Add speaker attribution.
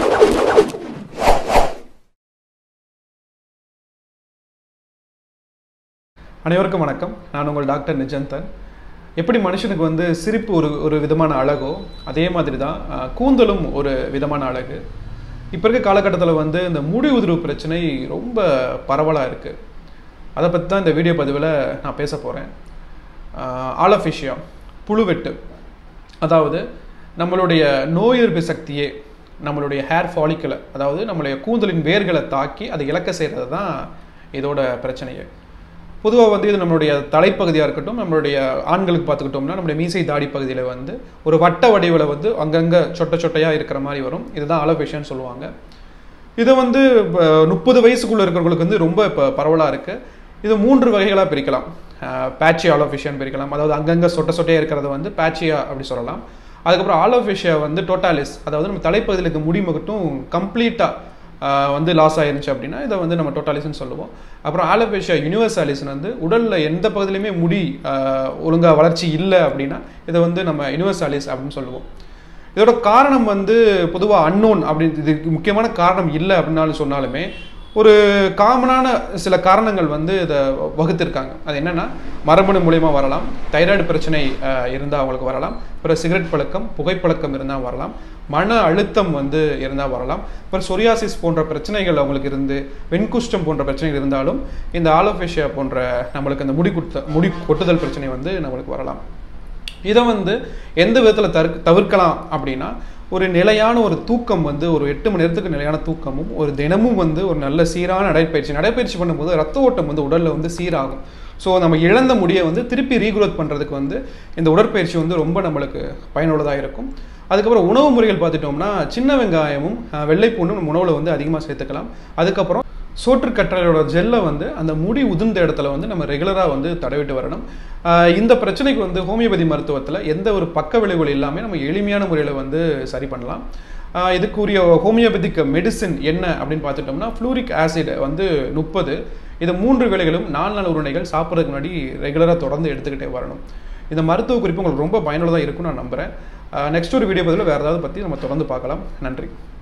Speaker 1: அனைவருக்கும் வணக்கம் நான் உங்கள் டாக்டர் நிஜந்தன் எப்படி மனுஷனுக்கு வந்து சிரிப்பு ஒரு ஒரு விதமான அழகோ அதே மாதிரி தான் அஹ், கூந்தலும் ஒரு விதமான அழகு இப்போ இருக்க காலகட்டத்தில் வந்து இந்த முடி உதிர்வு பிரச்சனை ரொம்ப பரவலாக இருக்குது அதை பற்றி தான் இந்த வீடியோ பதிவில் நான் பேச போகிறேன் ஆலஃபிஷியா புழுவெட்டு அதாவது நம்மளுடைய நோய் எதிர்ப்பு சக்தியே நம்மளுடைய ஹேர் ஃபாலிக்கலை அதாவது நம்மளுடைய கூந்தலின் வேர்களை தாக்கி அதை இழக்க செய்கிறது தான் இதோட பிரச்சனையே பொதுவாக வந்து இது நம்மளுடைய தலைப்பகுதியாக இருக்கட்டும் நம்மளுடைய ஆண்களுக்கு பார்த்துக்கிட்டோம்னா நம்மளுடைய மீசை தாடி பகுதியில் வந்து ஒரு வட்ட வடிவில் வந்து அங்கங்கே சொட்ட சொட்டையாக இருக்கிற மாதிரி வரும் இதுதான் அலோபேஷியான்னு சொல்லுவாங்க இது வந்து முப்பது வயசுக்குள்ள இருக்கிறவங்களுக்கு வந்து ரொம்ப இப்போ பரவலாக இருக்குது இது மூன்று வகைகளாக பிரிக்கலாம் பேச்சி ஆலோஃபிஷியான்னு பிரிக்கலாம் அதாவது அங்கங்கே சொட்ட சொட்டையாக இருக்கிறத வந்து பேச்சியா அப்படி சொல்லலாம் அதுக்கப்புறம் ஆலோஃபிஷியா வந்து டோட்டாலிஸ் அதாவது நம்ம தலைப்பகுதியில் இருக்க முடி மட்டும் கம்ப்ளீட்டாக வந்து லாஸ் ஆயிருந்துச்சு அப்படின்னா இதை வந்து நம்ம டோட்டாலிஸ்னு சொல்லுவோம் அப்புறம் ஆலோபேஷியா யூனிவர்சாலிஸ் வந்து உடலில் எந்த பகுதியிலுமே முடி ஒழுங்காக வளர்ச்சி இல்லை அப்படின்னா இதை வந்து நம்ம யூனிவர்சாலிஸ் அப்படின்னு சொல்லுவோம் இதோட காரணம் வந்து பொதுவாக அன்னோன் அப்படின்னு இதுக்கு முக்கியமான காரணம் இல்லை அப்படின்னாலும் சொன்னாலுமே ஒரு காமனான சில காரணங்கள் வந்து இதை வகுத்திருக்காங்க அது என்னன்னா மரபணு மூலியமாக வரலாம் தைராய்டு பிரச்சனை இருந்தால் அவங்களுக்கு வரலாம் அப்புறம் சிகரெட் பழக்கம் புகைப்பழக்கம் இருந்தால் வரலாம் மன அழுத்தம் வந்து இருந்தால் வரலாம் அப்புறம் சொரியாசிஸ் போன்ற பிரச்சனைகள் அவங்களுக்கு இருந்து வெண்குஷ்டம் போன்ற பிரச்சனைகள் இருந்தாலும் இந்த ஆலோபேஷியா போன்ற நம்மளுக்கு அந்த முடி குத்த முடி கொட்டுதல் பிரச்சனை வந்து நம்மளுக்கு வரலாம் இதை வந்து எந்த விதத்தில் தவிர்க்க தவிர்க்கலாம் அப்படின்னா ஒரு நிலையான ஒரு தூக்கம் வந்து ஒரு எட்டு மணி நேரத்துக்கு நிலையான தூக்கமும் ஒரு தினமும் வந்து ஒரு நல்ல சீரான நடைப்பயிற்சி நடைப்பயிற்சி பண்ணும்போது ரத்த ஓட்டம் வந்து உடலில் வந்து சீராகும் ஸோ நம்ம இழந்த முடியை வந்து திருப்பி ரீக்ரோத் பண்ணுறதுக்கு வந்து இந்த உடற்பயிற்சி வந்து ரொம்ப நம்மளுக்கு பயனுள்ளதாக இருக்கும் அதுக்கப்புறம் உணவு முறைகள் பார்த்துட்டோம்னா சின்ன வெங்காயமும் வெள்ளைப்பூண்டும் நம்ம உணவில் வந்து அதிகமாக சேர்த்துக்கலாம் அதுக்கப்புறம் சோற்றுக்கற்றலோட ஜெல்லை வந்து அந்த முடி உதிர்ந்த இடத்துல வந்து நம்ம ரெகுலராக வந்து தடவிட்டு வரணும் இந்த பிரச்சனைக்கு வந்து ஹோமியோபதி மருத்துவத்தில் எந்த ஒரு பக்க விளைவுகள் இல்லாமல் நம்ம எளிமையான முறையில் வந்து சரி பண்ணலாம் இதுக்குரிய ஹோமியோபதிக் மெடிசின் என்ன அப்படின்னு பார்த்துட்டோம்னா ஃப்ளூரிக் ஆசிட் வந்து முப்பது இது மூன்று வேளைகளும் நாலு நாள் உருணைகள் சாப்பிட்றதுக்கு முன்னாடி ரெகுலராக தொடர்ந்து எடுத்துக்கிட்டே வரணும் இந்த மருத்துவ குறிப்பு உங்களுக்கு ரொம்ப பயனுள்ளதாக இருக்கும்னு நான் நம்புகிறேன் நெக்ஸ்ட் ஒரு வீடியோ பதில் வேறு ஏதாவது பற்றி நம்ம தொடர்ந்து பார்க்கலாம் நன்றி